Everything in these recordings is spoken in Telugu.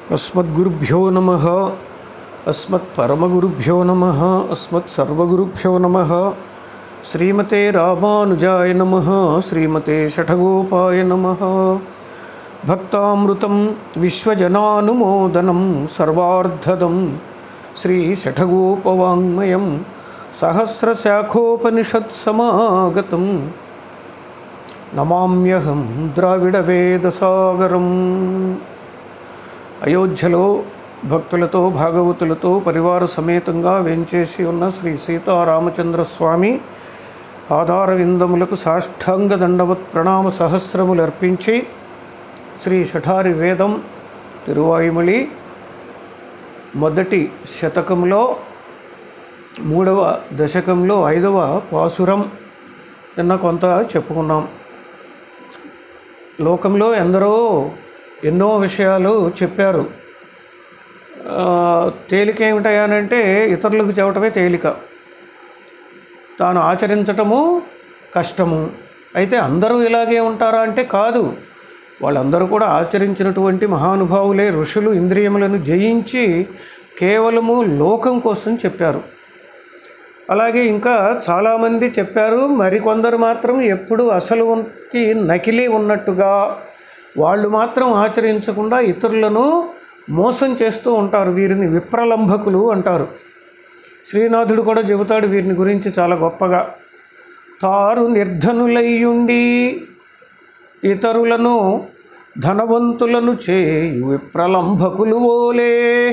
अस्मद्गुरुभ्यो नमः अस्मत्परमगुरुभ्यो नमः अस्मत्सर्वगुरुभ्यो नमः श्रीमते रामानुजाय नमः श्रीमते शठगोपाय नमः भक्तामृतं विश्वजनानुमोदनं सर्वार्धदं श्रीशठगोपवाङ्मयं सहस्रशाखोपनिषत्समागतं నమామ్యహం ద్రావిడ వేదసాగరం అయోధ్యలో భక్తులతో భాగవతులతో పరివార సమేతంగా వెంచేసి ఉన్న శ్రీ సీతారామచంద్ర స్వామి ఆధార విందములకు సాష్టాంగ దండవత్ ప్రణామ సహస్రములు అర్పించి శ్రీ షఠారి వేదం తిరువాయుమలి మొదటి శతకంలో మూడవ దశకంలో ఐదవ పాసురం నిన్న కొంత చెప్పుకున్నాం లోకంలో ఎందరో ఎన్నో విషయాలు చెప్పారు ఆ, తేలిక ఏమిటయానంటే ఇతరులకు చెప్పటమే తేలిక తాను ఆచరించటము కష్టము అయితే అందరూ ఇలాగే ఉంటారా అంటే కాదు వాళ్ళందరూ కూడా ఆచరించినటువంటి మహానుభావులే ఋషులు ఇంద్రియములను జయించి కేవలము లోకం కోసం చెప్పారు అలాగే ఇంకా చాలామంది చెప్పారు మరికొందరు మాత్రం ఎప్పుడు అసలుకి నకిలీ ఉన్నట్టుగా వాళ్ళు మాత్రం ఆచరించకుండా ఇతరులను మోసం చేస్తూ ఉంటారు వీరిని విప్రలంభకులు అంటారు శ్రీనాథుడు కూడా చెబుతాడు వీరిని గురించి చాలా గొప్పగా తారు నిర్ధనులయ్యుండి ఇతరులను ధనవంతులను చేయు విప్రలంభకులు ఓలే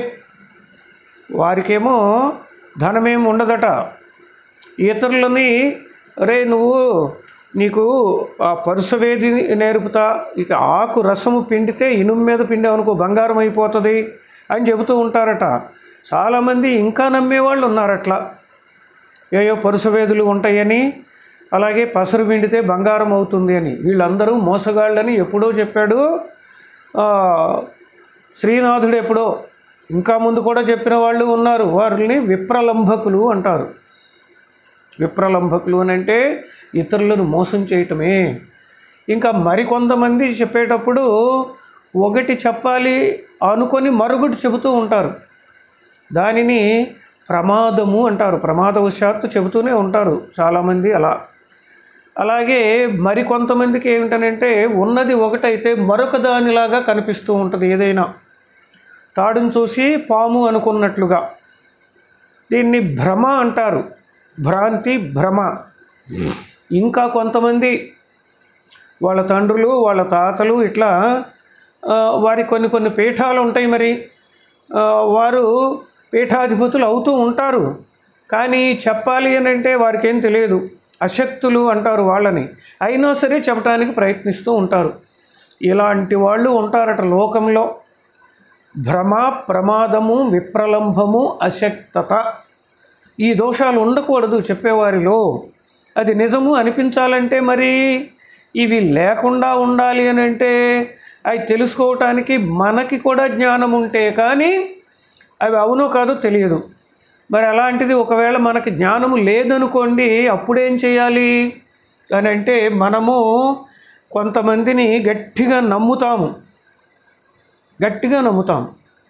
వారికేమో ధనమేం ఉండదట ఇతరులని రే నువ్వు నీకు ఆ పరుసవేది నేర్పుతా ఇక ఆకు రసము పిండితే ఇనుము మీద పిండావనుకో బంగారం అయిపోతుంది అని చెబుతూ ఉంటారట చాలామంది ఇంకా నమ్మేవాళ్ళు ఉన్నారు అట్లా ఏయో పరుసవేదులు ఉంటాయని అలాగే పసరు పిండితే బంగారం అవుతుంది అని వీళ్ళందరూ మోసగాళ్ళని ఎప్పుడో చెప్పాడు ఆ, శ్రీనాథుడు ఎప్పుడో ఇంకా ముందు కూడా చెప్పిన వాళ్ళు ఉన్నారు వారిని విప్రలంభకులు అంటారు విప్రలంభకులు అని అంటే ఇతరులను మోసం చేయటమే ఇంకా మరికొంతమంది చెప్పేటప్పుడు ఒకటి చెప్పాలి అనుకొని మరొకటి చెబుతూ ఉంటారు దానిని ప్రమాదము అంటారు ప్రమాదవశాత్తు చెబుతూనే ఉంటారు చాలామంది అలా అలాగే మరికొంతమందికి ఏమిటనంటే ఉన్నది ఒకటైతే మరొక దానిలాగా కనిపిస్తూ ఉంటుంది ఏదైనా తాడును చూసి పాము అనుకున్నట్లుగా దీన్ని భ్రమ అంటారు భ్రాంతి భ్రమ ఇంకా కొంతమంది వాళ్ళ తండ్రులు వాళ్ళ తాతలు ఇట్లా ఆ, వారి కొన్ని కొన్ని పీఠాలు ఉంటాయి మరి ఆ, వారు పీఠాధిపతులు అవుతూ ఉంటారు కానీ చెప్పాలి అని అంటే వారికి ఏం తెలియదు అశక్తులు అంటారు వాళ్ళని అయినా సరే చెప్పడానికి ప్రయత్నిస్తూ ఉంటారు ఇలాంటి వాళ్ళు ఉంటారట లోకంలో భ్రమ ప్రమాదము విప్రలంభము అశక్తత ఈ దోషాలు ఉండకూడదు చెప్పేవారిలో అది నిజము అనిపించాలంటే మరి ఇవి లేకుండా ఉండాలి అని అంటే అవి తెలుసుకోవటానికి మనకి కూడా జ్ఞానం ఉంటే కానీ అవి అవునో కాదో తెలియదు మరి అలాంటిది ఒకవేళ మనకి జ్ఞానము లేదనుకోండి అప్పుడేం చేయాలి అని అంటే మనము కొంతమందిని గట్టిగా నమ్ముతాము గట్టిగా నమ్ముతాం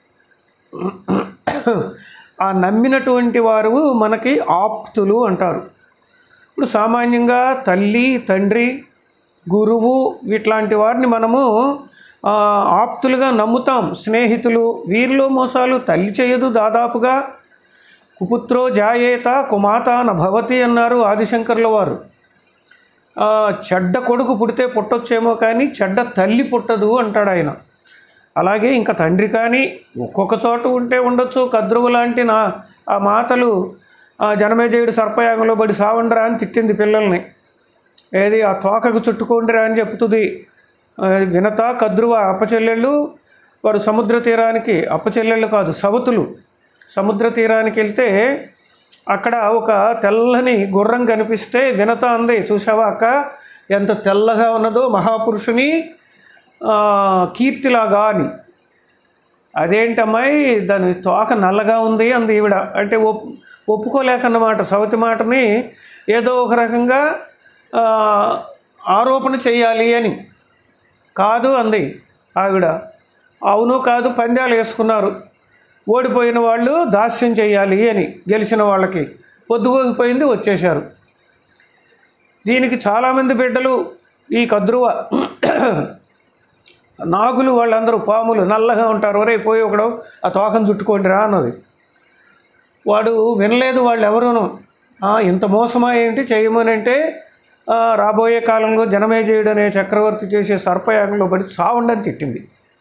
ఆ నమ్మినటువంటి వారు మనకి ఆప్తులు అంటారు ఇప్పుడు సామాన్యంగా తల్లి తండ్రి గురువు ఇట్లాంటి వారిని మనము ఆ, ఆప్తులుగా నమ్ముతాం స్నేహితులు వీరిలో మోసాలు తల్లి చేయదు దాదాపుగా కుపుత్రో జాయేత కుమాత నభవతి అన్నారు ఆదిశంకర్ల వారు ఆ, చెడ్డ కొడుకు పుడితే పుట్టొచ్చేమో కానీ చెడ్డ తల్లి పుట్టదు అంటాడు ఆయన అలాగే ఇంకా తండ్రి కానీ ఒక్కొక్క చోట ఉంటే ఉండొచ్చు కద్రువు లాంటి నా ఆ మాతలు ఆ జనమేజయుడు సర్పయాగంలో పడి సావండిరా అని తిట్టింది పిల్లల్ని ఏది ఆ తోకకు చుట్టుకోండిరా అని చెప్తుంది ఆ, వినత కద్రువ అప్పచెల్లెళ్ళు వారు సముద్ర తీరానికి అప్పచెల్లెళ్ళు కాదు సవతులు సముద్ర తీరానికి వెళ్తే అక్కడ ఒక తెల్లని గుర్రం కనిపిస్తే వినత అంది చూసావా అక్క ఎంత తెల్లగా ఉన్నదో మహాపురుషుని ఆ, కీర్తిలాగా అని అదేంటమ్మాయి దాని తోక నల్లగా ఉంది అంది ఈవిడ అంటే ఒప్ ఒప్పుకోలేకన్నమాట సవతి మాటని ఏదో ఒక రకంగా ఆ, ఆరోపణ చేయాలి అని కాదు అంది ఆవిడ అవును కాదు పందాలు వేసుకున్నారు ఓడిపోయిన వాళ్ళు దాస్యం చేయాలి అని గెలిచిన వాళ్ళకి పొద్దుగోగిపోయింది వచ్చేశారు దీనికి చాలామంది బిడ్డలు ఈ కద్రువ నాగులు వాళ్ళందరూ పాములు నల్లగా ఉంటారు ఒరే పోయి ఒకడు ఆ తోకను చుట్టుకోండి రా అన్నది వాడు వినలేదు వాళ్ళు ఎవరును "ఆ, ఇంత మోసమా ఏంటి చేయమనంటే "ఆ, రాబోయే కాలంలో జనమేజయుడు అనే చక్రవర్తి చేసే సర్పయాగంలో పడి చావండని తిట్టింది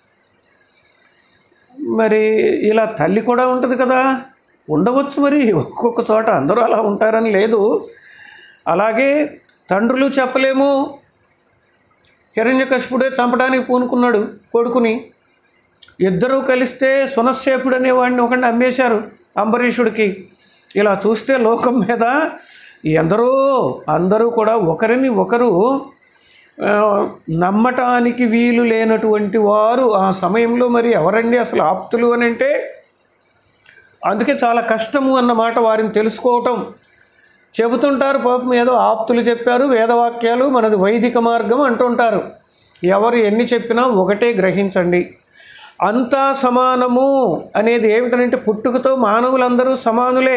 మరి ఇలా తల్లి కూడా ఉంటుంది కదా ఉండవచ్చు మరి ఒక్కొక్క చోట అందరూ అలా ఉంటారని లేదు అలాగే తండ్రులు చెప్పలేము హిరణ్యకశిపుడే చంపడానికి పూనుకున్నాడు కొడుకుని ఇద్దరూ కలిస్తే సునశ్శేపుడు అనేవాడిని ఒకడిని అమ్మేశారు అంబరీషుడికి ఇలా చూస్తే లోకం మీద ఎందరో అందరూ కూడా ఒకరిని ఒకరు ఆ, నమ్మటానికి వీలు లేనటువంటి వారు ఆ సమయంలో మరి ఎవరండి అసలు ఆప్తులు అని అంటే అందుకే చాలా కష్టము అన్నమాట వారిని తెలుసుకోవటం చెబుతుంటారు పాపం ఏదో ఆప్తులు చెప్పారు వేదవాక్యాలు మనది వైదిక మార్గం అంటుంటారు ఎవరు ఎన్ని చెప్పినా ఒకటే గ్రహించండి అంతా సమానము అనేది ఏమిటంటే పుట్టుకతో మానవులందరూ సమానులే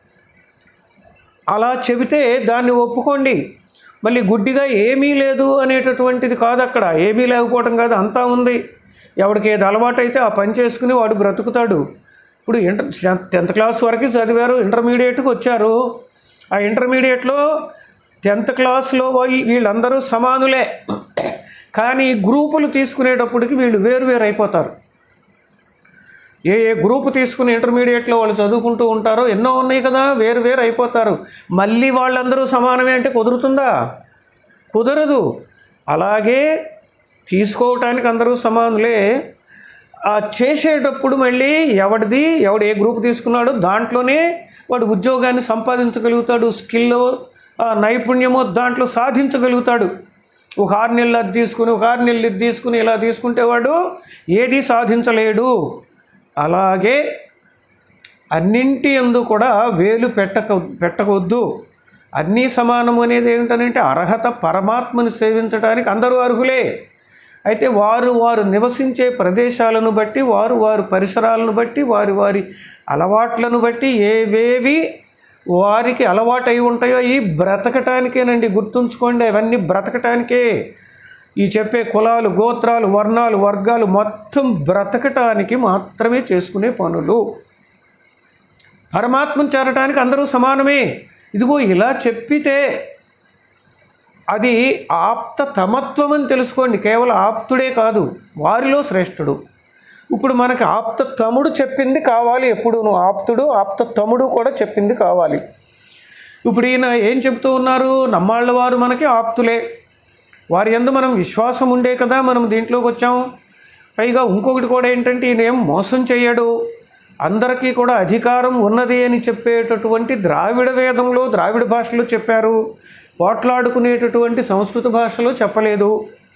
అలా చెబితే దాన్ని ఒప్పుకోండి మళ్ళీ గుడ్డిగా ఏమీ లేదు అనేటటువంటిది కాదు అక్కడ ఏమీ లేకపోవటం కాదు అంతా ఉంది ఎవడికి ఏది అలవాటైతే ఆ పని చేసుకుని వాడు బ్రతుకుతాడు ఇప్పుడు ఇంటర్ టెన్త్ క్లాస్ వరకు చదివారు ఇంటర్మీడియట్కి వచ్చారు ఆ ఇంటర్మీడియట్లో టెన్త్ క్లాస్లో వీ- వీళ్ళందరూ సమానులే కానీ గ్రూపులు తీసుకునేటప్పటికి వీళ్ళు వేరు వేరు అయిపోతారు ఏ ఏ గ్రూప్ తీసుకుని ఇంటర్మీడియట్లో వాళ్ళు చదువుకుంటూ ఉంటారో ఎన్నో ఉన్నాయి కదా వేరు వేరు అయిపోతారు మళ్ళీ వాళ్ళందరూ సమానమే అంటే కుదురుతుందా కుదరదు అలాగే తీసుకోవటానికి అందరూ సమానులే ఆ చేసేటప్పుడు మళ్ళీ ఎవడిది ఎవడు ఏ గ్రూప్ తీసుకున్నాడో దాంట్లోనే వాడు ఉద్యోగాన్ని సంపాదించగలుగుతాడు స్కిల్ నైపుణ్యము దాంట్లో సాధించగలుగుతాడు ఒక ఆరు నెలలు అది తీసుకుని ఒక ఆరు నెలలు ఇది తీసుకుని ఇలా తీసుకుంటే వాడు ఏది సాధించలేడు అలాగే అన్నింటి ఎందు కూడా వేలు పెట్టక పెట్టకవద్దు అన్నీ సమానము అనేది ఏమిటనంటే అర్హత పరమాత్మని సేవించడానికి అందరూ అర్హులే అయితే వారు వారు నివసించే ప్రదేశాలను బట్టి వారు వారు పరిసరాలను బట్టి వారి వారి అలవాట్లను బట్టి ఏవేవి వారికి అలవాటై ఉంటాయో ఈ బ్రతకటానికేనండి గుర్తుంచుకోండి అవన్నీ బ్రతకటానికే ఈ చెప్పే కులాలు గోత్రాలు వర్ణాలు వర్గాలు మొత్తం బ్రతకటానికి మాత్రమే చేసుకునే పనులు పరమాత్మను చేరటానికి అందరూ సమానమే ఇదిగో ఇలా చెప్పితే అది ఆప్త తమత్వం అని తెలుసుకోండి కేవలం ఆప్తుడే కాదు వారిలో శ్రేష్ఠుడు ఇప్పుడు మనకి ఆప్త తముడు చెప్పింది కావాలి ఎప్పుడు నువ్వు ఆప్తుడు ఆప్త తముడు కూడా చెప్పింది కావాలి ఇప్పుడు ఈయన ఏం చెప్తూ ఉన్నారు నమ్మాళ్ళ వారు మనకి ఆప్తులే వారి ఎందు మనం విశ్వాసం ఉండే కదా మనం దీంట్లోకి వచ్చాం పైగా ఇంకొకటి కూడా ఏంటంటే ఈయన ఏం మోసం చేయడు అందరికీ కూడా అధికారం ఉన్నది అని చెప్పేటటువంటి ద్రావిడ వేదంలో ద్రావిడ భాషలో చెప్పారు పోట్లాడుకునేటటువంటి సంస్కృత భాషలో చెప్పలేదు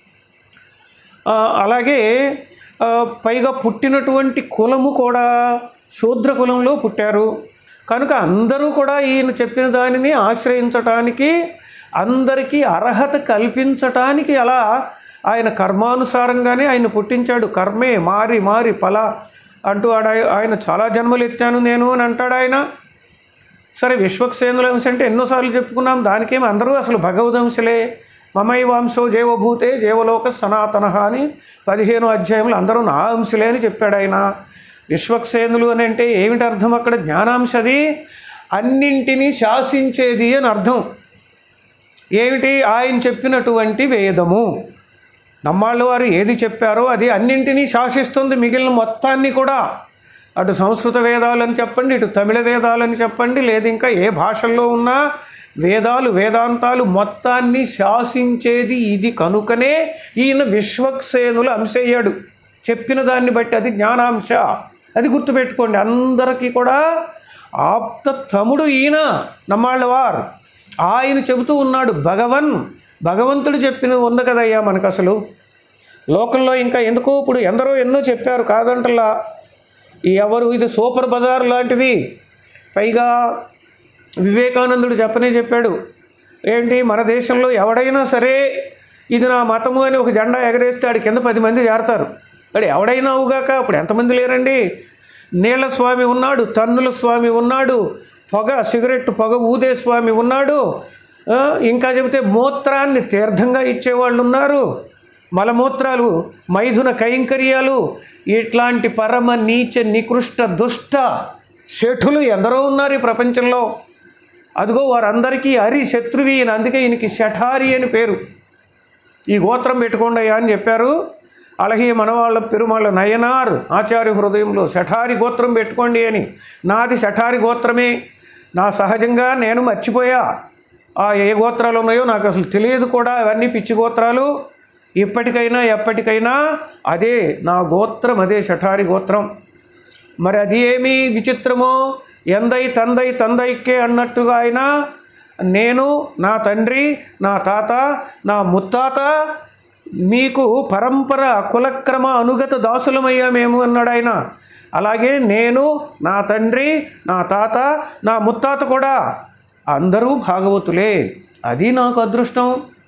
ఆ, అలాగే ఆ, పైగా పుట్టినటువంటి కులము కూడా శూద్ర కులంలో పుట్టారు కనుక అందరూ కూడా ఈయన చెప్పిన దానిని ఆశ్రయించటానికి అందరికీ అర్హత కల్పించటానికి అలా ఆయన కర్మానుసారంగానే ఆయన పుట్టించాడు కర్మే మారి మారి ఫల అంటూ ఆడ ఆయన చాలా జన్మలు ఎత్తాను నేను అని అంటాడు ఆయన సరే విశ్వక్సేనుల అంశ అంటే ఎన్నోసార్లు చెప్పుకున్నాం దానికేమి అందరూ అసలు భగవదంశలే మమై వంశో జీవభూతే జీవలోక సనాతన అని పదిహేను అధ్యాయంలో అందరూ నా అంశలే అని చెప్పాడు ఆయన విశ్వక్సేనులు అని అంటే ఏమిటి అర్థం అక్కడ జ్ఞానాంశది అన్నింటినీ శాసించేది అని అర్థం ఏమిటి ఆయన చెప్పినటువంటి వేదము నమ్మాళ్ళ వారు ఏది చెప్పారో అది అన్నింటినీ శాసిస్తుంది మిగిలిన మొత్తాన్ని కూడా అటు సంస్కృత వేదాలని చెప్పండి ఇటు తమిళ వేదాలని చెప్పండి లేదు ఇంకా ఏ భాషల్లో ఉన్నా వేదాలు వేదాంతాలు మొత్తాన్ని శాసించేది ఇది కనుకనే ఈయన విశ్వక్సేనులు అంశయ్యాడు చెప్పిన దాన్ని బట్టి అది జ్ఞానాంశ అది గుర్తుపెట్టుకోండి అందరికీ కూడా ఆప్త తముడు ఈయన నమ్మాళ్ళవారు ఆయన చెబుతూ ఉన్నాడు భగవన్ భగవంతుడు చెప్పిన ఉంది కదయ్యా మనకు అసలు లోకంలో ఇంకా ఎందుకో ఇప్పుడు ఎందరో ఎన్నో చెప్పారు కాదంటలా ఈ ఎవరు ఇది సూపర్ బజార్ లాంటిది పైగా వివేకానందుడు చెప్పనే చెప్పాడు ఏంటి మన దేశంలో ఎవడైనా సరే ఇది నా మతము అని ఒక జెండా ఎగరేస్తే ఆడి కింద పది మంది చేరతారు మరి ఎవడైనా అవుగాక అప్పుడు ఎంతమంది లేరండి నీళ్ళ స్వామి ఉన్నాడు తన్నుల స్వామి ఉన్నాడు పొగ సిగరెట్ పొగ ఊదే స్వామి ఉన్నాడు ఆ, ఇంకా చెబితే మూత్రాన్ని తీర్థంగా ఇచ్చేవాళ్ళు ఉన్నారు మలమూత్రాలు మైథున కైంకర్యాలు ఇట్లాంటి పరమ నీచ నికృష్ట దుష్ట శఠులు ఎందరో ఉన్నారు ఈ ప్రపంచంలో అదిగో వారందరికీ హరి శత్రువి ఈయన అందుకే ఈయనకి శఠారి అని పేరు ఈ గోత్రం పెట్టుకోండి అయ్యా అని చెప్పారు అలాగే మనవాళ్ళ పెరుమాళ్ళ నయనార్ ఆచార్య హృదయంలో శఠారి గోత్రం పెట్టుకోండి అని నాది శఠారి గోత్రమే నా సహజంగా నేను మర్చిపోయా ఆ ఏ గోత్రాలు ఉన్నాయో నాకు అసలు తెలియదు కూడా అవన్నీ పిచ్చి గోత్రాలు ఇప్పటికైనా ఎప్పటికైనా అదే నా గోత్రం అదే శఠారి గోత్రం మరి అది ఏమి విచిత్రమో ఎందై తందై తందైకే అన్నట్టుగా ఆయన నేను నా తండ్రి నా తాత నా ముత్తాత మీకు పరంపర కులక్రమ అనుగత దాసులమయ్యా మేము అన్నాడు ఆయన అలాగే నేను నా తండ్రి నా తాత నా ముత్తాత కూడా అందరూ భాగవతులే అది నాకు అదృష్టం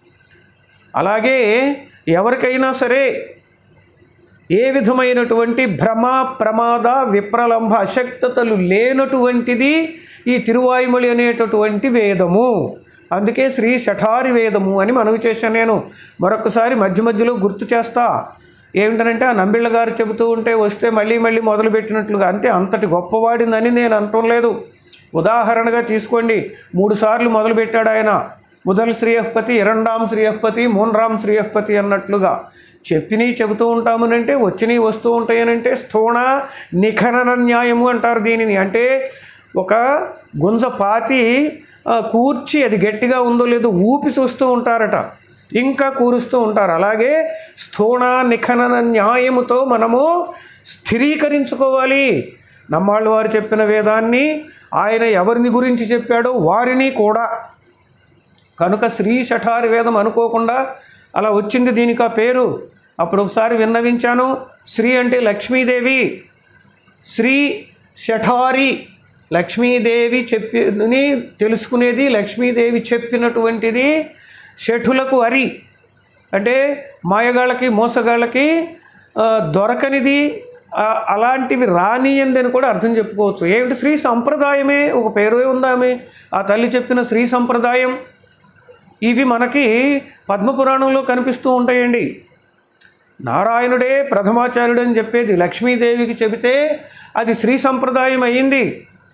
అలాగే ఎవరికైనా సరే ఏ విధమైనటువంటి భ్రమ ప్రమాద విప్రలంభ అశక్తతలు లేనటువంటిది ఈ తిరువాయుమలి అనేటటువంటి వేదము అందుకే శ్రీ శఠారి వేదము అని మనవి చేశాను నేను మరొకసారి మధ్య మధ్యలో గుర్తు చేస్తా ఏమిటనంటే ఆ నంబిళ్ళ గారు చెబుతూ ఉంటే వస్తే మళ్ళీ మళ్ళీ మొదలుపెట్టినట్లుగా అంటే అంతటి గొప్పవాడిందని నేను అంటం లేదు ఉదాహరణగా తీసుకోండి మూడు సార్లు మొదలుపెట్టాడు ఆయన ముదల్ శ్రీయపతి ఇరండాం శ్రీయపతి మూన్రాం శ్రీయపతి అన్నట్లుగా చెప్పినవి చెబుతూ ఉంటామనంటే వచ్చినవి వస్తూ ఉంటాయనంటే స్థూణ నిఖనన న్యాయము అంటారు దీనిని అంటే ఒక గుంజ పాతి ఆ, కూర్చి అది గట్టిగా ఉందో లేదో ఊపి చూస్తూ ఉంటారట ఇంకా కూరుస్తూ ఉంటారు అలాగే స్థూణ నిఖనన న్యాయముతో మనము స్థిరీకరించుకోవాలి నమ్మాళ్ళు వారు చెప్పిన వేదాన్ని ఆయన ఎవరిని గురించి చెప్పాడో వారిని కూడా కనుక శ్రీ శఠారి వేదం అనుకోకుండా అలా వచ్చింది దీనికి ఆ పేరు అప్పుడు ఒకసారి విన్నవించాను శ్రీ అంటే లక్ష్మీదేవి శ్రీ శఠారి లక్ష్మీదేవి చెప్పి తెలుసుకునేది లక్ష్మీదేవి చెప్పినటువంటిది శఠులకు అరి అంటే మాయగాళ్ళకి మోసగాళ్ళకి ఆ, దొరకనిది ఆ, అలాంటివి రానియందని కూడా అర్థం చెప్పుకోవచ్చు ఏమిటి శ్రీ సంప్రదాయమే ఒక పేరు ఉందామె ఆ తల్లి చెప్పిన శ్రీ సంప్రదాయం ఇవి మనకి పద్మపురాణంలో కనిపిస్తూ ఉంటాయండి నారాయణుడే ప్రథమాచార్యుడు అని చెప్పేది లక్ష్మీదేవికి చెబితే అది శ్రీ సంప్రదాయం అయ్యింది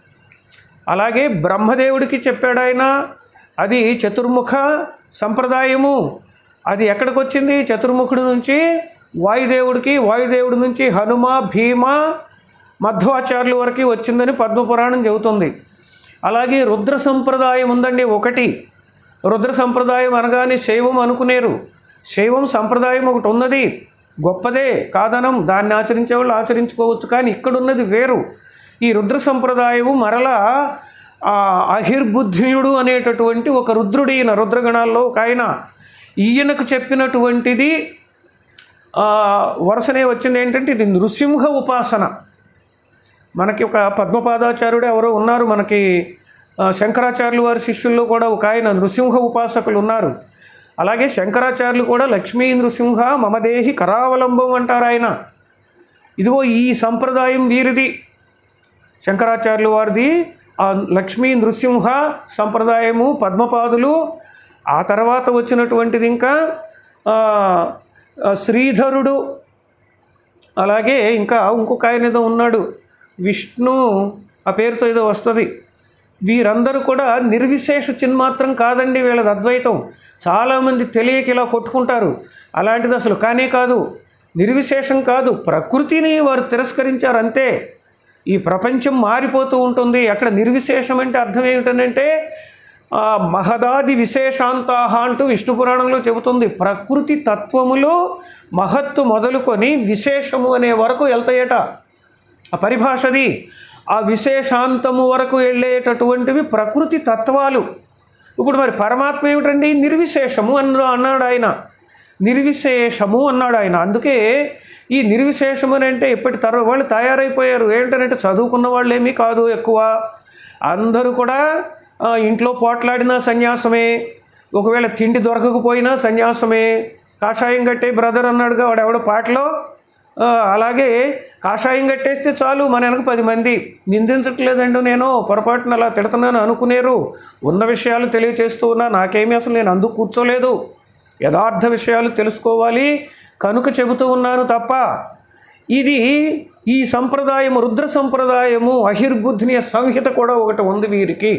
అలాగే బ్రహ్మదేవుడికి చెప్పాడు ఆయన అది చతుర్ముఖ సంప్రదాయము అది ఎక్కడికి వచ్చింది చతుర్ముఖుడి నుంచి వాయుదేవుడికి వాయుదేవుడి నుంచి హనుమ భీమ మధ్వాచార్యుల వరకు వచ్చిందని పద్మపురాణం చెబుతుంది అలాగే రుద్ర సంప్రదాయం ఉందండి ఒకటి రుద్ర సంప్రదాయం అనగానే శైవం అనుకునేరు శైవం సంప్రదాయం ఒకటి ఉన్నది గొప్పదే కాదనం దాన్ని ఆచరించే వాళ్ళు ఆచరించుకోవచ్చు కానీ ఇక్కడున్నది వేరు ఈ రుద్ర సంప్రదాయము మరలా ఆ అహిర్బుద్ధియుడు అనేటటువంటి ఒక రుద్రుడు ఈయన రుద్రగణాల్లో ఒక ఆయన ఈయనకు చెప్పినటువంటిది ఆ, వరుసనే వచ్చింది ఏంటంటే ఇది నృసింహ ఉపాసన మనకి ఒక పద్మపాదాచార్యుడు ఎవరో ఉన్నారు మనకి ఆ, శంకరాచార్యులు వారి శిష్యుల్లో కూడా ఒక ఆయన నృసింహ ఉపాసకులు ఉన్నారు అలాగే శంకరాచార్యులు కూడా లక్ష్మీ నృసింహ మమదేహి కరావలంబం అంటారు ఆయన ఇదిగో ఈ సంప్రదాయం వీరిది శంకరాచార్యులు వారిది ఆ లక్ష్మీ నృసింహ సంప్రదాయము పద్మపాదులు ఆ తర్వాత వచ్చినటువంటిది ఇంకా ఆ, ఆ, శ్రీధరుడు అలాగే ఇంకా ఇంకొక ఆయన ఏదో ఉన్నాడు విష్ణు ఆ పేరుతో ఏదో వస్తుంది వీరందరూ కూడా నిర్విశేష చిన్మాత్రం కాదండి వీళ్ళది అద్వైతం చాలామంది తెలియక ఇలా కొట్టుకుంటారు అలాంటిది అసలు కానే కాదు నిర్విశేషం కాదు ప్రకృతిని వారు తిరస్కరించారు అంతే ఈ ప్రపంచం మారిపోతూ ఉంటుంది అక్కడ నిర్విశేషం అంటే అర్థం ఏమిటనంటే ఆ, మహదాది విశేషాంతాహ అంటూ విష్ణు పురాణంలో చెబుతుంది ప్రకృతి తత్వములో మహత్తు మొదలుకొని విశేషము అనే వరకు వెళ్తాయట ఆ పరిభాషది ఆ విశేషాంతము వరకు వెళ్ళేటటువంటివి ప్రకృతి తత్వాలు ఇప్పుడు మరి పరమాత్మ ఏమిటండి నిర్విశేషము అన్న అన్నాడు ఆయన నిర్విశేషము అన్నాడు ఆయన అందుకే ఈ నిర్విశేషము అని అంటే ఇప్పటి తర వాళ్ళు తయారైపోయారు ఏంటంటే చదువుకున్న వాళ్ళు ఏమీ కాదు ఎక్కువ అందరూ కూడా ఆ, ఇంట్లో పోట్లాడినా సన్యాసమే ఒకవేళ తిండి దొరకకపోయినా సన్యాసమే కాషాయం కట్టే బ్రదర్ అన్నాడుగా వాడు ఎవడో పాటలో ఆ, అలాగే కాషాయం కట్టేస్తే చాలు మన వెనక పది మంది నిందించట్లేదండి నేను పొరపాటున అలా తిడుతున్నాను అనుకునేరు ఉన్న విషయాలు తెలియచేస్తూ ఉన్నా నాకేమీ అసలు నేను అందుకు కూర్చోలేదు యథార్థ విషయాలు తెలుసుకోవాలి కనుక చెబుతూ ఉన్నాను తప్ప ఇది ఈ సంప్రదాయము రుద్ర సంప్రదాయము అహిర్బుద్ధిని సంహిత కూడా ఒకటి ఉంది వీరికి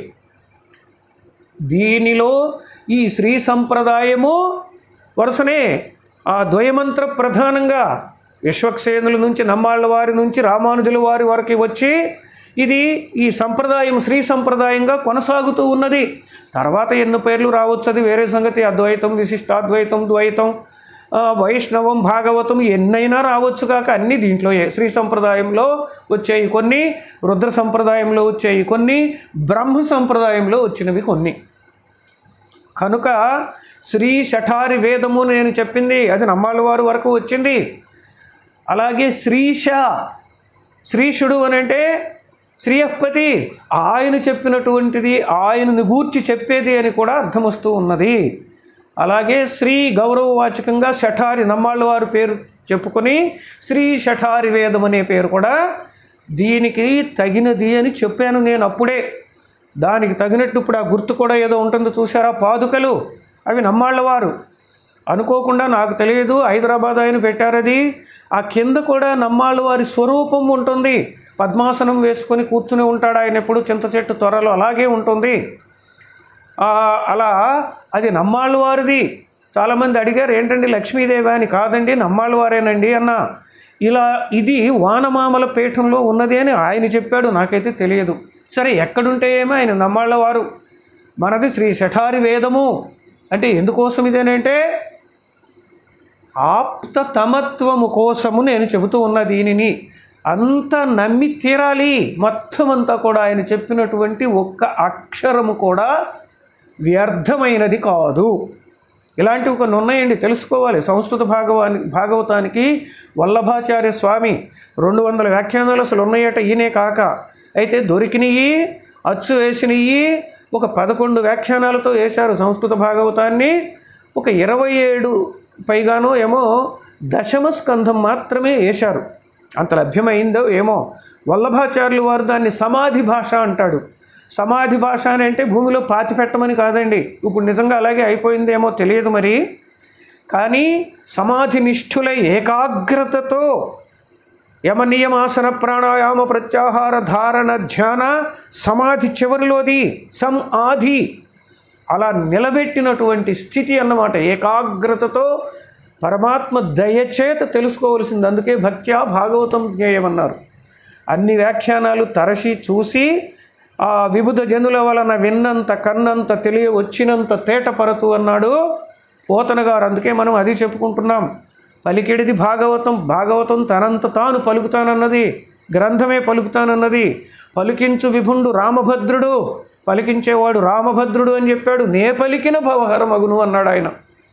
దీనిలో ఈ శ్రీ సంప్రదాయము వరుసనే ఆ ద్వయమంత్ర ప్రధానంగా విశ్వక్సేనుల నుంచి నమ్మాళ్ళ వారి నుంచి రామానుజుల వారి వరకు వచ్చి ఇది ఈ సంప్రదాయం శ్రీ సంప్రదాయంగా కొనసాగుతూ ఉన్నది తర్వాత ఎన్ని పేర్లు రావచ్చు అది వేరే సంగతి అద్వైతం విశిష్టాద్వైతం ద్వైతం ఆ, వైష్ణవం భాగవతం ఎన్నైనా రావచ్చు కాక అన్నీ దీంట్లో శ్రీ సంప్రదాయంలో వచ్చాయి కొన్ని రుద్ర సంప్రదాయంలో వచ్చాయి కొన్ని బ్రహ్మ సంప్రదాయంలో వచ్చినవి కొన్ని కనుక శ్రీ శఠారి వేదము నేను చెప్పింది అది నమ్మాళ్ళ వారి వరకు వచ్చింది అలాగే శ్రీష శ్రీషుడు అని అంటే శ్రీయపతి ఆయన చెప్పినటువంటిది ఆయనను గూర్చి చెప్పేది అని కూడా అర్థం వస్తూ ఉన్నది అలాగే శ్రీ గౌరవవాచకంగా శఠారి నమ్మాళ్ళ వారి పేరు చెప్పుకొని శ్రీ శఠారి వేదం అనే పేరు కూడా దీనికి తగినది అని చెప్పాను నేను అప్పుడే దానికి తగినట్టు ఇప్పుడు ఆ గుర్తు కూడా ఏదో ఉంటుందో చూసారా పాదుకలు అవి నమ్మాళ్ళవారు అనుకోకుండా నాకు తెలియదు హైదరాబాద్ ఆయన పెట్టారది ఆ కింద కూడా నమ్మాళ్ళ వారి స్వరూపం ఉంటుంది పద్మాసనం వేసుకొని కూర్చుని ఉంటాడు ఆయన ఎప్పుడు చింత చెట్టు త్వరలో అలాగే ఉంటుంది ఆ, అలా అది నమ్మాళ్ళ వారిది చాలామంది అడిగారు ఏంటండి లక్ష్మీదేవి అని కాదండి నమ్మాళ్ళ వారేనండి అన్న ఇలా ఇది వానమామల పీఠంలో ఉన్నది అని ఆయన చెప్పాడు నాకైతే తెలియదు సరే ఎక్కడుంటే ఏమో ఆయన నమ్మాళ్ళ వారు మనది శ్రీ శఠారి వేదము అంటే ఎందుకోసం ఇదేనంటే ఆప్త తమత్వము కోసము నేను చెబుతూ ఉన్న దీనిని అంత నమ్మి తీరాలి మొత్తం అంతా కూడా ఆయన చెప్పినటువంటి ఒక్క అక్షరము కూడా వ్యర్థమైనది కాదు ఇలాంటివి కొన్ని ఉన్నాయండి తెలుసుకోవాలి సంస్కృత భాగవాని భాగవతానికి వల్లభాచార్య స్వామి రెండు వందల వ్యాఖ్యానాలు అసలు ఉన్నాయట ఈయనే కాక అయితే దొరికినవి అచ్చు వేసినవి ఒక పదకొండు వ్యాఖ్యానాలతో వేశారు సంస్కృత భాగవతాన్ని ఒక ఇరవై ఏడు పైగానో ఏమో దశమ స్కంధం మాత్రమే వేశారు అంత లభ్యమైందో ఏమో వల్లభాచార్యులు వారు దాన్ని సమాధి భాష అంటాడు సమాధి భాష అని అంటే భూమిలో పాతి పెట్టమని కాదండి ఇప్పుడు నిజంగా అలాగే అయిపోయిందేమో తెలియదు మరి కానీ సమాధి నిష్ఠుల ఏకాగ్రతతో యమ నియమాసన ప్రాణాయామ ప్రత్యాహార ధారణ ధ్యాన సమాధి చివరిలోది సం ఆది అలా నిలబెట్టినటువంటి స్థితి అన్నమాట ఏకాగ్రతతో పరమాత్మ దయచేత తెలుసుకోవలసింది అందుకే భక్త్యా భాగవతం జ్ఞేయమన్నారు అన్ని వ్యాఖ్యానాలు తరచి చూసి ఆ విబుధ జనుల వలన విన్నంత కన్నంత తెలియ వచ్చినంత తేటపరతు అన్నాడు పోతన గారు అందుకే మనం అది చెప్పుకుంటున్నాం పలికిడిది భాగవతం భాగవతం తనంత తాను పలుకుతానన్నది గ్రంథమే పలుకుతానన్నది పలికించు విభుండు రామభద్రుడు పలికించేవాడు రామభద్రుడు అని చెప్పాడు నే పలికిన భవహర మగును అన్నాడు ఆయన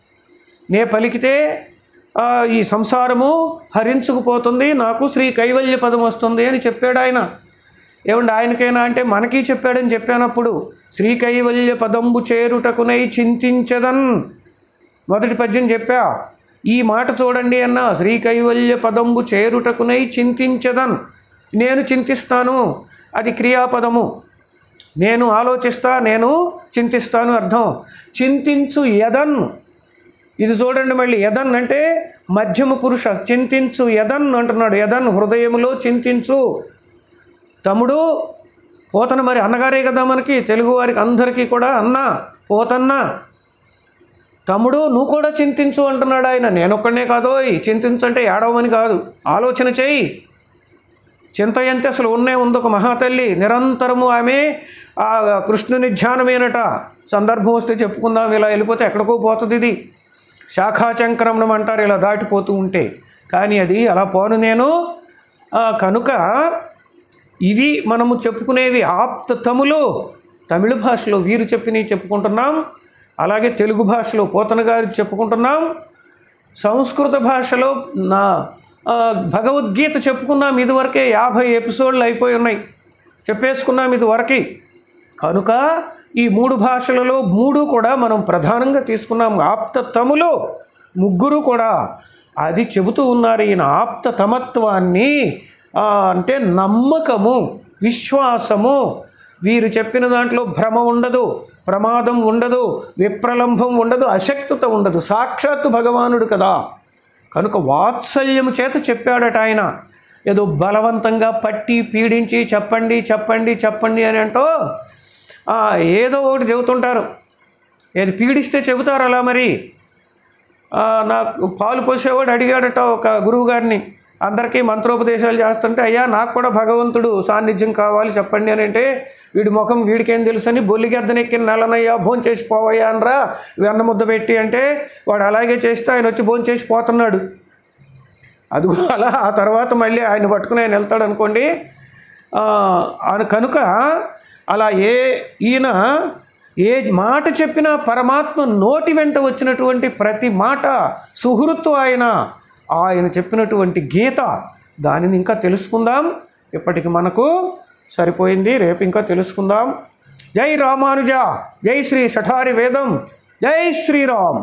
నే పలికితే ఆ, ఈ సంసారము హరించుకుపోతుంది నాకు శ్రీ కైవల్య పదం వస్తుంది అని చెప్పాడు ఆయన ఏమండి ఆయనకైనా అంటే మనకి చెప్పాడని చెప్పానప్పుడు శ్రీ కైవల్య పదంబు చేరుటకునై చింతించదన్ మొదటి పద్యం చెప్పా ఈ మాట చూడండి అన్న శ్రీ కైవల్య పదంబు చేరుటకునై చింతించదన్ నేను చింతిస్తాను అది క్రియాపదము నేను ఆలోచిస్తా నేను చింతిస్తాను అర్థం చింతించు యదన్ ఇది చూడండి మళ్ళీ యదన్ అంటే మధ్యమ పురుష చింతించు యదన్ అంటున్నాడు యదన్ హృదయములో చింతించు తమ్ముడు పోతన మరి అన్నగారే కదా మనకి తెలుగు వారికి అందరికీ కూడా అన్న పోతన్న తమ్ముడు నువ్వు కూడా చింతించు అంటున్నాడు ఆయన నేనొక్కడనే కాదోయ్ చింతించంటే ఏడవమని కాదు ఆలోచన చేయి చింత ఎంత అసలు ఉన్నే ఉంది ఒక మహాతల్లి నిరంతరము ఆమె ఆ కృష్ణుని ధ్యానమేనట సందర్భం వస్తే చెప్పుకుందాం ఇలా వెళ్ళిపోతే ఎక్కడికో పోతుంది ఇది శాఖాచంక్రమణం అంటారు ఇలా దాటిపోతూ ఉంటే కానీ అది అలా పోను నేను ఆ, కనుక ఇవి మనము చెప్పుకునేవి ఆప్తతములు తమిళ భాషలో వీరు చెప్పినవి చెప్పుకుంటున్నాం అలాగే తెలుగు భాషలో పోతన గారి చెప్పుకుంటున్నాం సంస్కృత భాషలో నా ఆ, భగవద్గీత చెప్పుకున్నాం ఇదివరకే యాభై ఎపిసోడ్లు అయిపోయి ఉన్నాయి చెప్పేసుకున్నాం ఇదివరకే కనుక ఈ మూడు భాషలలో మూడు కూడా మనం ప్రధానంగా తీసుకున్నాం ఆప్తతములో ముగ్గురు కూడా అది చెబుతూ ఉన్నారు ఈయన ఆప్త తమత్వాన్ని ఆ, అంటే నమ్మకము విశ్వాసము వీరు చెప్పిన దాంట్లో భ్రమ ఉండదు ప్రమాదం ఉండదు విప్రలంభం ఉండదు అశక్తత ఉండదు సాక్షాత్తు భగవానుడు కదా కనుక వాత్సల్యము చేత చెప్పాడట ఆయన ఏదో బలవంతంగా పట్టి పీడించి చెప్పండి చెప్పండి చెప్పండి అని అంటూ ఆ, ఏదో ఒకటి చెబుతుంటారు ఏది పీడిస్తే చెబుతారు అలా మరి ఆ, నాకు పాలు పోసేవాడు అడిగాడట ఒక గురువు గారిని అందరికీ మంత్రోపదేశాలు చేస్తుంటే అయ్యా నాకు కూడా భగవంతుడు సాన్నిధ్యం కావాలి చెప్పండి అని అంటే వీడి ముఖం వీడికేం తెలుసు అని బొల్లిగెద్దనెక్కిన నెలనయ్యా భోంచేసి చేసి పోవయ్యా అనరా వెన్న ముద్ద పెట్టి అంటే వాడు అలాగే చేస్తే ఆయన వచ్చి భోంచేసి చేసి పోతున్నాడు అది అలా ఆ తర్వాత మళ్ళీ ఆయన పట్టుకుని ఆయన వెళ్తాడు అనుకోండి ఆ, ఆయన కనుక అలా ఏ ఈయన ఏ మాట చెప్పినా పరమాత్మ నోటి వెంట వచ్చినటువంటి ప్రతి మాట సుహృత్తు ఆయన ఆయన చెప్పినటువంటి గీత దానిని ఇంకా తెలుసుకుందాం ఇప్పటికి మనకు సరిపోయింది రేపు ఇంకా తెలుసుకుందాం జై రామానుజ జై శ్రీ సఠారి వేదం జై శ్రీరామ్